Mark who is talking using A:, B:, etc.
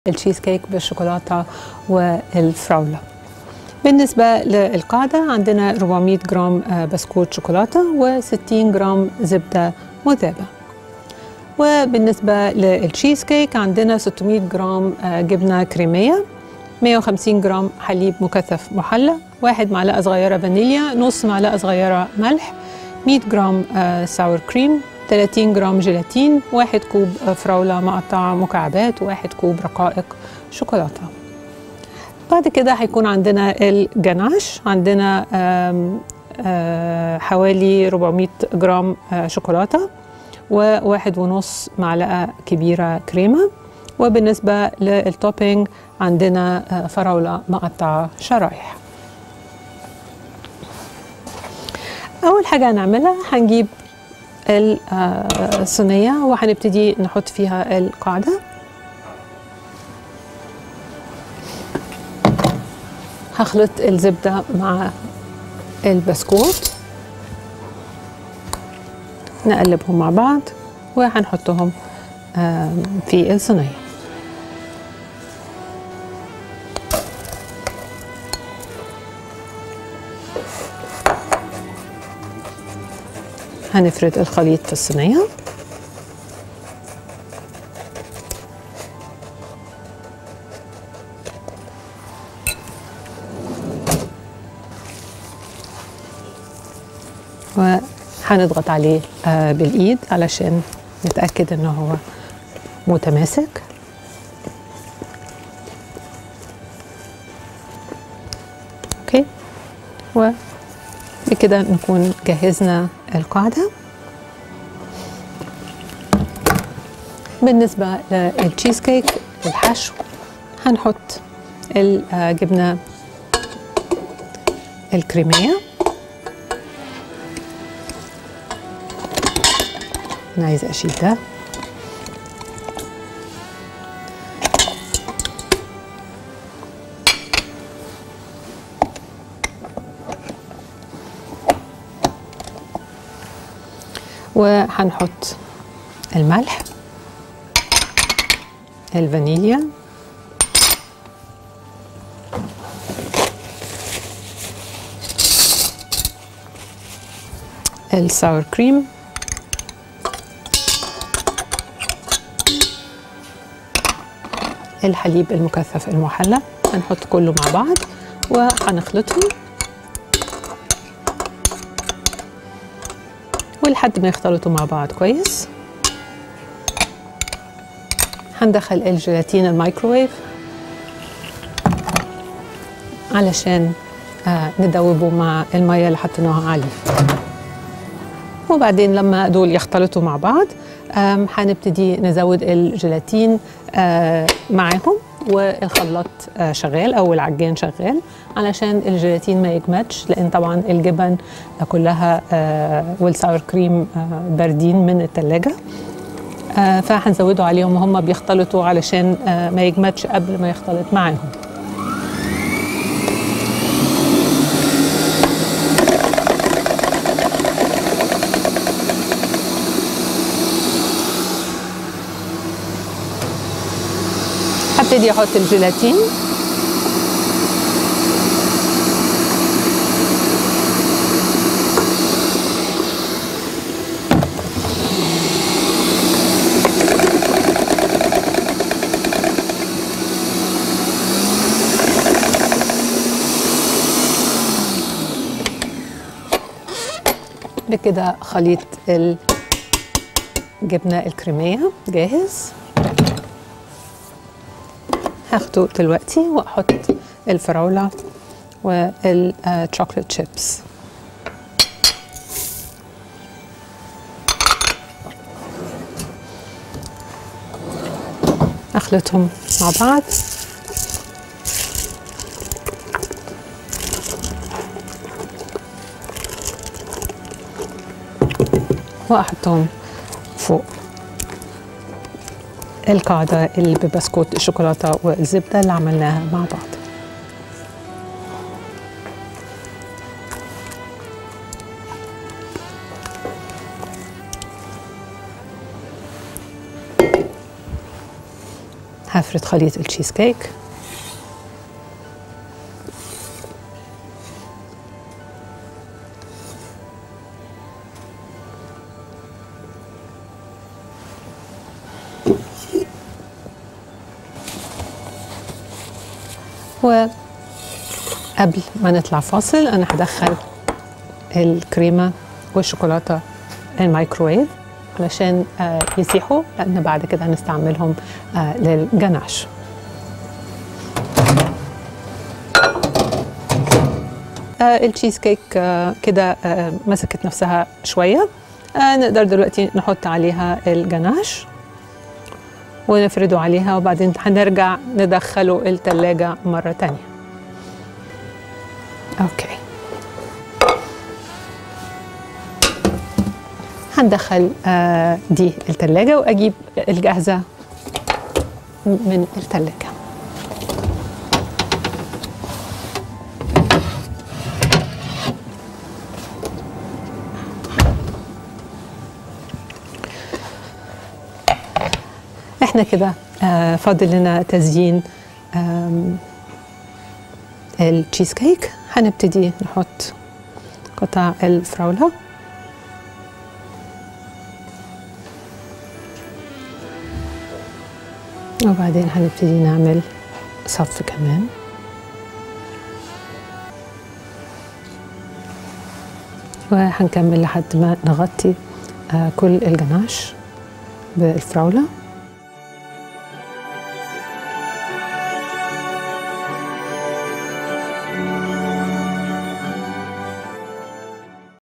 A: التشيز كيك بالشوكولاته والفراوله بالنسبة للقاعدة عندنا 400 جرام آه، بسكوت شوكولاتة و60 جرام زبدة مذابة وبالنسبة للتشيز كيك عندنا 600 جرام آه، جبنة كريمية 150 جرام حليب مكثف محلى واحد معلقة صغيرة فانيليا نص معلقة صغيرة ملح 100 جرام آه، ساور كريم 30 جرام جيلاتين واحد كوب آه، فراولة مقطعة مكعبات واحد كوب رقائق شوكولاتة بعد كده هيكون عندنا الجناش عندنا آم، آه، حوالي 400 جرام آه، شوكولاتة وواحد ونص معلقة كبيرة كريمة وبالنسبة للتوبينج عندنا آه، فراولة مقطعة شرايح أول حاجة هنعملها هنجيب الصينية وهنبتدي نحط فيها القاعدة هخلط الزبدة مع البسكوت نقلبهم مع بعض وهنحطهم آم، في الصينية هنفرد الخليط في الصينية وهنضغط عليه آه، بالإيد علشان نتأكد إنه هو متماسك أوكي وبكده نكون جهزنا القاعدة بالنسبة للتشيز كيك الحشو هنحط الجبنة الكريمية أنا عايزة أشيل ده وهنحط الملح الفانيليا الساور كريم الحليب المكثف المحلى هنحط كله مع بعض وهنخلطهم ولحد ما يختلطوا مع بعض كويس هندخل الجيلاتين الميكروويف علشان آه ندوبه مع المية اللي حطيناها عليه وبعدين لما دول يختلطوا مع بعض آم، هنبتدي نزود الجيلاتين آه، معاهم والخلاط آه، شغال او العجان شغال علشان الجيلاتين ما يجمدش لان طبعا الجبن كلها آه، والساور كريم آه، باردين من التلاجة آه، فهنزوده عليهم وهم بيختلطوا علشان آه، ما يجمدش قبل ما يختلط معاهم هبتدي احط الجيلاتين بكده خليط الجبنة الكريمية جاهز هاخده دلوقتي واحط الفراولة والشوكليت شيبس اخلطهم مع بعض واحطهم فوق القاعدة اللي ببسكوت الشوكولاتة والزبدة اللي عملناها مع بعض هفرد خليط التشيز كيك وقبل ما نطلع فاصل انا هدخل الكريمه والشوكولاته الميكروويف علشان آه، يسيحوا لان بعد كده هنستعملهم آه، للجناش آه، التشيز كيك آه، كده آه، مسكت نفسها شويه آه، نقدر دلوقتي نحط عليها الجناش ونفرده عليها وبعدين هنرجع ندخله التلاجة مرة تانية اوكي هندخل آه، دي التلاجة واجيب الجاهزة من التلاجة احنا كده آه، فاضل لنا تزيين آم، التشيز كيك هنبتدي نحط قطع الفراولة وبعدين هنبتدي نعمل صف كمان وهنكمل لحد ما نغطي آه، كل الجناش بالفراولة